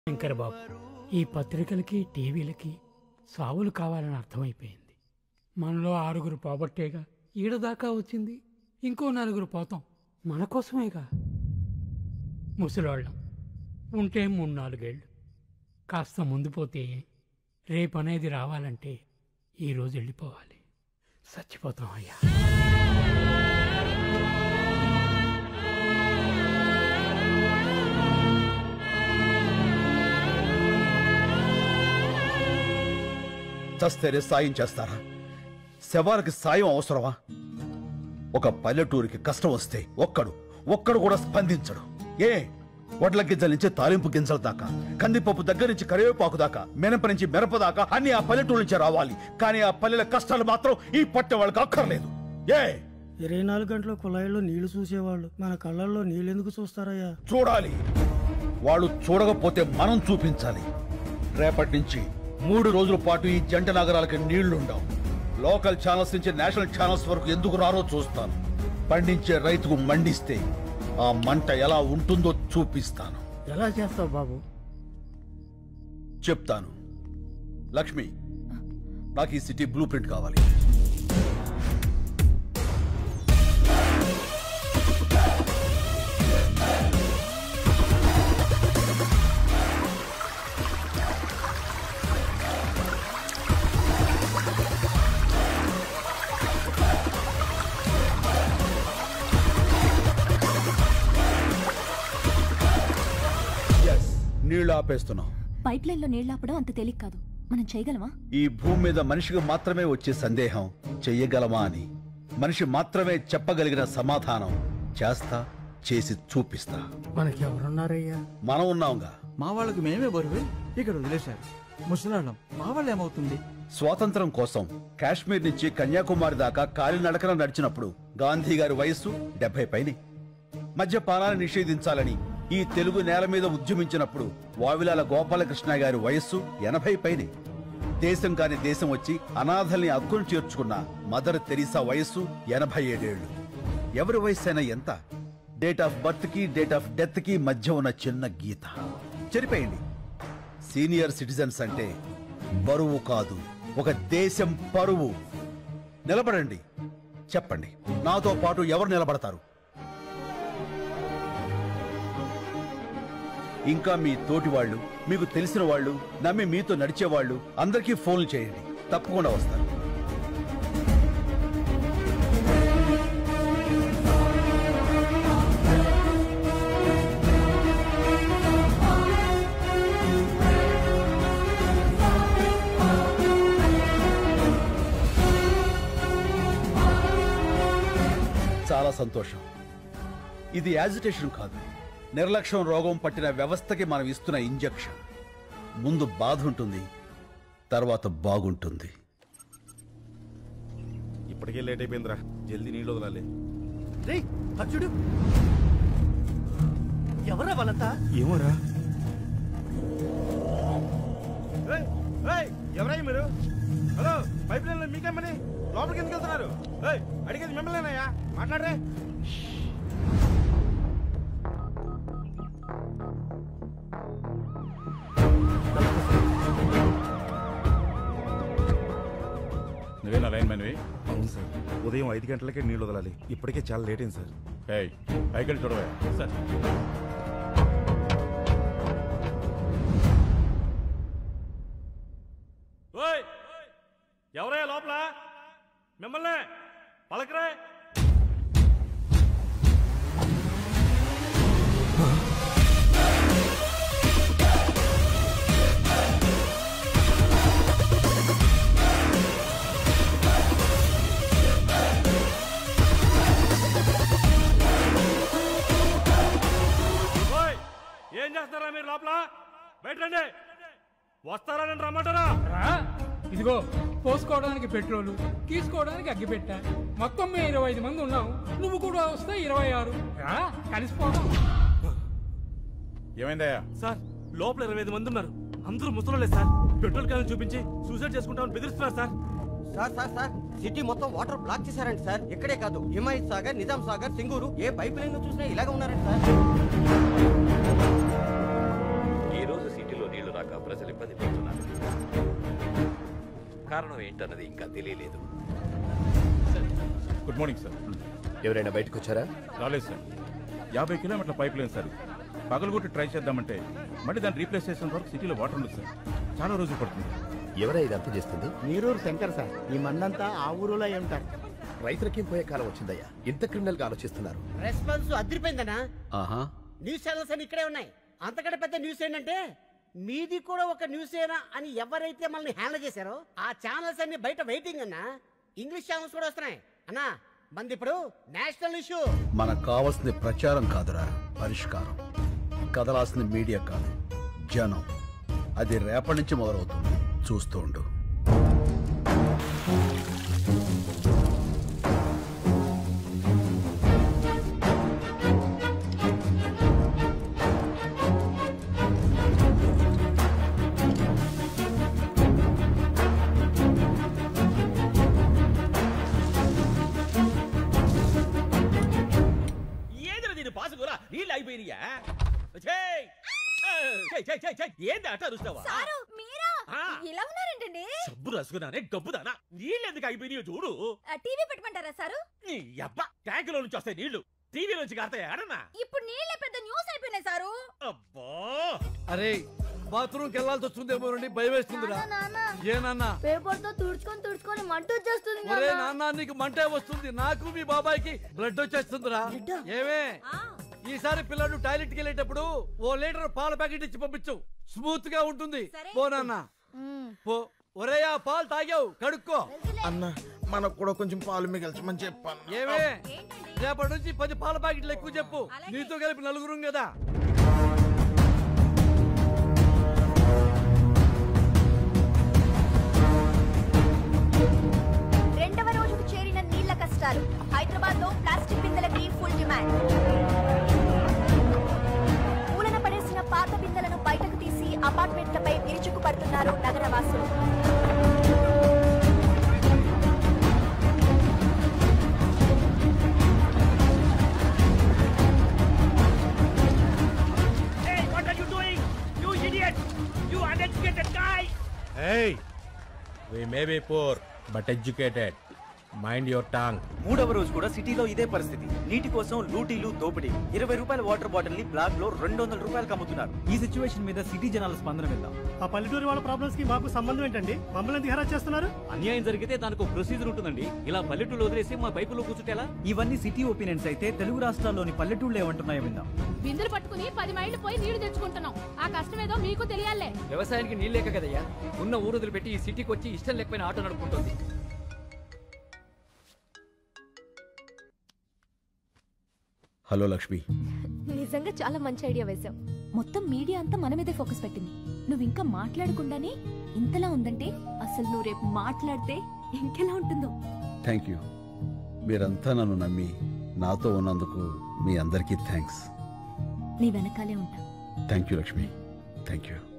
శంకర్ బాబు ఈ పత్రికలకి టీవీలకి సావులు కావాలని అర్థమైపోయింది మనలో ఆరుగురు పోబట్టేగా ఈడ దాకా వచ్చింది ఇంకో నలుగురు పోతాం మన కోసమేగా ముసలాళ్ళం ఉంటే మూడు నాలుగేళ్ళు కాస్త ముందు పోతే రేపు అనేది రావాలంటే ఈరోజు వెళ్ళిపోవాలి చచ్చిపోతాం అయ్యా చస్తేనే సాయం చేస్తారా శవానికి సాయం అవసరమా ఒక పల్లెటూరికి కష్టం వస్తే ఒక్కడు ఒక్కడు కూడా స్పందించడు ఏ వడ్ల గింజల నుంచి తాలింపు గింజల దాకా కందిపప్పు దగ్గర నుంచి కరివేపాకు దాకా మినప నుంచి మిరప దాకా అన్ని ఆ పల్లెటూరు నుంచి రావాలి కానీ ఆ పల్లెల కష్టాలు మాత్రం ఈ పట్టె వాళ్ళకి అక్కర్లేదు ఏ ఇరవై నాలుగు గంటల కుళాయిలో నీళ్లు చూసేవాళ్ళు మన కళ్ళల్లో నీళ్ళెందుకు చూస్తారయ్యా చూడాలి వాళ్ళు చూడకపోతే మనం చూపించాలి రేపటి నుంచి మూడు రోజుల పాటు ఈ జంట నగరాలకి నీళ్లుండవు లోకల్ ఛానల్స్ నుంచి నేషనల్ ఛానల్స్ వరకు ఎందుకు రారో చూస్తాను పండించే రైతుకు మండిస్తే ఆ మంట ఎలా ఉంటుందో చూపిస్తాను ఎలా చేస్తావు బాబు చెప్తాను లక్ష్మి నాకు ఈ సిటీ బ్లూ ప్రింట్ కావాలి Yes, నీళ్లు ఆపేస్తున్నాం పైప్ లైన్ లో నీళ్లాపడం అంత తేలిక కాదు మనం చేయగలమా ఈ భూమి మీద మనిషికి మాత్రమే వచ్చే సందేహం చెయ్యగలమా అని మనిషి మాత్రమే చెప్పగలిగిన సమాధానం చేస్తా చేసి చూపిస్తా మనకి ఎవరున్నారయ్యా మనం ఉన్నాంగా మా వాళ్ళకి మేమే బరువే ఇక్కడ వదిలేశారు ముసలాళ్ళం మా వాళ్ళు ఏమవుతుంది స్వాతంత్రం కోసం కాశ్మీర్ నుంచి కన్యాకుమారి దాకా కాలినడకన నడిచినప్పుడు గాంధీ గారి వయస్సు డెబ్బై పైనే మద్యపానాన్ని నిషేధించాలని ఈ తెలుగు నేల మీద ఉద్యమించినప్పుడు వావిలాల గోపాలకృష్ణ గారి వయస్సు ఎనభై పైనే దేశం కాని దేశం వచ్చి అనాథల్ని అక్కును చేర్చుకున్న మదర్ తెరీసా వయస్సు ఎనభై ఏడేళ్లు ఎవరి వయస్సు అయినా ఎంత డేట్ ఆఫ్ బర్త్ కి డేట్ ఆఫ్ డెత్ కి మధ్య ఉన్న చిన్న గీత చెరిపేయండి సీనియర్ సిటిజన్స్ అంటే బరువు కాదు ఒక దేశం పరువు నిలబడండి చెప్పండి నాతో పాటు ఎవరు నిలబడతారు ఇంకా మీ తోటి వాళ్ళు మీకు తెలిసిన వాళ్ళు నమ్మి మీతో నడిచేవాళ్ళు అందరికీ ఫోన్లు చేయండి తప్పకుండా వస్తారు చాలా సంతోషం ఇది యాజిటేషన్ కాదు నిర్లక్ష్యం రోగం పట్టిన వ్యవస్థకి మనం ఇస్తున్న ఇంజెక్షన్ ముందు బాధ ఉంటుంది తర్వాత బాగుంటుంది ఇప్పటికే లేట్ అయిపోయిందిరా జల్దీ నీళ్ళు వదలాలి చూడు ఎవరా వాళ్ళంతా ఏమోరా ఎవరై మీరు హలో పైప్ లైన్ లో మీకేమని లోపలికి ఎందుకు వెళ్తున్నారు ఏయ్, అడిగేది మిమ్మల్నేనయ్యా మాట్లాడరే నువ్వేనా లైన్ మ్యాన్వి అవును సార్ ఉదయం ఐదు గంటలకే నీళ్ళు వదలాలి ఇప్పటికే చాలా లేట్ అయింది సార్ ఏయ్ పైకి చూడవే సార్ ఓయ్ ఎవరయ్యా లోపల మిమ్మల్ని పలకరే ఓయ్ ఏం చేస్తారా మీరు లోపల బయట రండి వస్తారా రమ్మంటారా రా ఇదిగో పోసుకోవడానికి పెట్రోలు తీసుకోవడానికి అగ్గిపెట్ట మొత్తం మేము ఇరవై ఐదు మంది ఉన్నాం నువ్వు కూడా వస్తే ఇరవై ఆరు రా కలిసిపోదాం ఏమైందయ్యా సార్ లోపల ఇరవై ఐదు మంది ఉన్నారు అందరూ ముసలోళ్ళే సార్ పెట్రోల్ క్యాన్ చూపించి సూసైడ్ చేసుకుంటామని బెదిరిస్తున్నారు sir sir sir sir city మొత్తం వాటర్ బ్లాక్ చేశారండి సార్ ఇక్కడే కాదు హిమాయత్ సాగర్ నిజాం సాగర్ సింగూరు ఏ పైప్ లైన్ చూసినా ఇలాగ ఉన్నారండి సార్ ఈ రోజు సిటీలో కారణం ఏంటన్నది ఇంకా తెలియలేదు గుడ్ మార్నింగ్ సార్ ఎవరైనా బయటకు వచ్చారా రాలేదు సార్ యాభై కిలోమీటర్ల పైప్ లైన్ సార్ ఇది. పగలగొట్టి ట్రై చేద్దామంటే మళ్ళీ దాన్ని రీప్లేస్ చేసిన వరకు సిటీలో వాటర్ ఉండదు సార్ చాలా రోజులు పడుతుంది ఎవరై ఇదంతా చేస్తుంది నీరూరు శంకర్ సార్ ఈ మందంతా ఆ ఊరులో అయి ఉంటారు రైతులకేం పోయే కాలం వచ్చిందయ్యా ఇంత క్రిమినల్ గా ఆలోచిస్తున్నారు రెస్పాన్స్ అదిరిపోయిందనా ఆహా న్యూస్ ఛానల్స్ అన్ని ఇక్కడే ఉన్నాయి అంతకంటే పెద్ద న్యూస్ ఏంటంటే మీది కూడా ఒక న్యూస్ ఏనా అని ఎవరైతే మనల్ని హ్యాండిల్ చేశారో ఆ ఛానల్స్ అన్ని బయట వెయిటింగ్ అన్నా ఇంగ్లీష్ ఛానల్స్ కూడా వస్తున్నాయి అన్నా మంది ఇప్పుడు నేషనల్ ఇష్యూ మనకు కావాల్సింది ప్రచారం కాదురా పరిష్కారం కదలాల్సింది మీడియా కాదు జనం అది రేపటి నుంచి మొదలవుతుంది చూస్తూ ఉండు ఏంద్ర దీని పాసుకురా నీళ్ళు అయిపోయినాయా ఛేయ్! ఆ, ఛేయ్, ఛేయ్, ఛేయ్, ఛేయ్, ఏంది అట్ట అరుస్తావా సారు మీరా ఆ. ఇలా ఉన్నారేంటండి సబ్బు రసుకున్నానే గబ్బుదానా నీళ్ళు ఎందుకు అయిపోయినాయో చూడు ఆ, టీవీ పెట్టమంటారా సారు నీ అబ్బా ట్యాంకులో నుంచి వస్తాయి నీళ్లు టీవీ నుంచి కారుతాయి ఆడన్నా ఇప్పుడు నీళ్ళే పెద్ద న్యూస్ అయిపోయినాయి సారు అబ్బా అరే బాత్రూమ్కి వెళ్ళాల్సి వస్తుందేమో నుండి భయం వేస్తుందిరా ఏ నాన్న పేపర్ తో తుడుచుకొని తుడుచుకొని మంట వచ్చేస్తుంది ఒరే నాన్న. నాన్న నీకు మంటే వస్తుంది నాకు మీ బాబాయ్కి బ్లడ్ వచ్చేస్తుందిరా ఏమే ఈసారి పిల్లడు టాయిలెట్కి వెళ్ళేటప్పుడు ఓ లీటర్ పాల ప్యాకెట్ ఇచ్చి పంపించు స్మూత్ గా ఉంటుంది పో నాన్న పో ఒరే ఆ పాలు తాగావు కడుక్కో అన్న మనకు కూడా కొంచెం పాలు మిగల్చమని చెప్పాను ఏమే రేపటి నుంచి పది పాల ప్యాకెట్లు ఎక్కువ చెప్పు నీతో కలిపి నలుగురం కదా రెండవ రోజుకు చేరిన నీళ్ల కష్టాలు హైదరాబాద్ లో ప్లాస్టిక్ బిందెలకి ఫుల్ డిమాండ్ మూలన పడేసిన పాత బిందెలను బయటకు తీసి అపార్ట్మెంట్లపై విరుచుకు పడుతున్నారు నగరవాసులు Hey, what are you doing? You idiot! You uneducated guy! Hey, we may be poor, but educated. Mind your tongue. మూడవ రోజు కూడా సిటీలో ఇదే పరిస్థితి నీటి కోసం లూటీలు దోపిడీ ఇరవై రూపాయల వాటర్ బాటిల్ ని బ్లాక్ లో రెండు వందల రూపాయలకు అమ్ముతున్నారు ఈ సిచ్యువేషన్ మీద సిటీ జనాల స్పందన విందాం ఆ పల్లెటూరు వాళ్ళ ప్రాబ్లమ్స్ కి మాకు సంబంధం ఏంటండి మమ్మల్ని ఎందుకు హెరాస్ చేస్తున్నారు అన్యాయం జరిగితే దానికి ఒక ప్రొసీజర్ ఉంటుందండి ఇలా పల్లెటూళ్ళు వదిలేసి మా పైపులో కూర్చుంటేలా ఇవన్నీ సిటీ ఒపీనియన్స్ అయితే తెలుగు రాష్ట్రాల్లోని పల్లెటూళ్ళు ఏమంటున్నాయో విందాం బిందులు పట్టుకుని పది మైళ్ళు పోయి నీళ్లు తెచ్చుకుంటున్నాం ఆ కష్టమేదో మీకు తెలియాలే వ్యవసాయానికి నీళ్ళేక కదయ్యా ఉన్న ఊరుదులు పెట్టి ఈ సిటీకి వచ్చి ఇష్టం లేకపోయిన ఆటో నడుపుకుంటుంది హలో లక్ష్మి నిజంగా చాలా మంచి ఐడియా వేశావు మొత్తం మీడియా అంతా మన మీదే ఫోకస్ పెట్టింది నువ్వు ఇంకా మాట్లాడకుండానే ఇంతలా ఉందంటే అసలు నువ్వు రేపు మాట్లాడితే ఇంకెలా ఉంటుందో థ్యాంక్ యూ మీరంతా నన్ను నమ్మి నాతో ఉన్నందుకు మీ అందరికీ థ్యాంక్స్ నీ వెనకాలే ఉంటా thank you Lakshmi thank you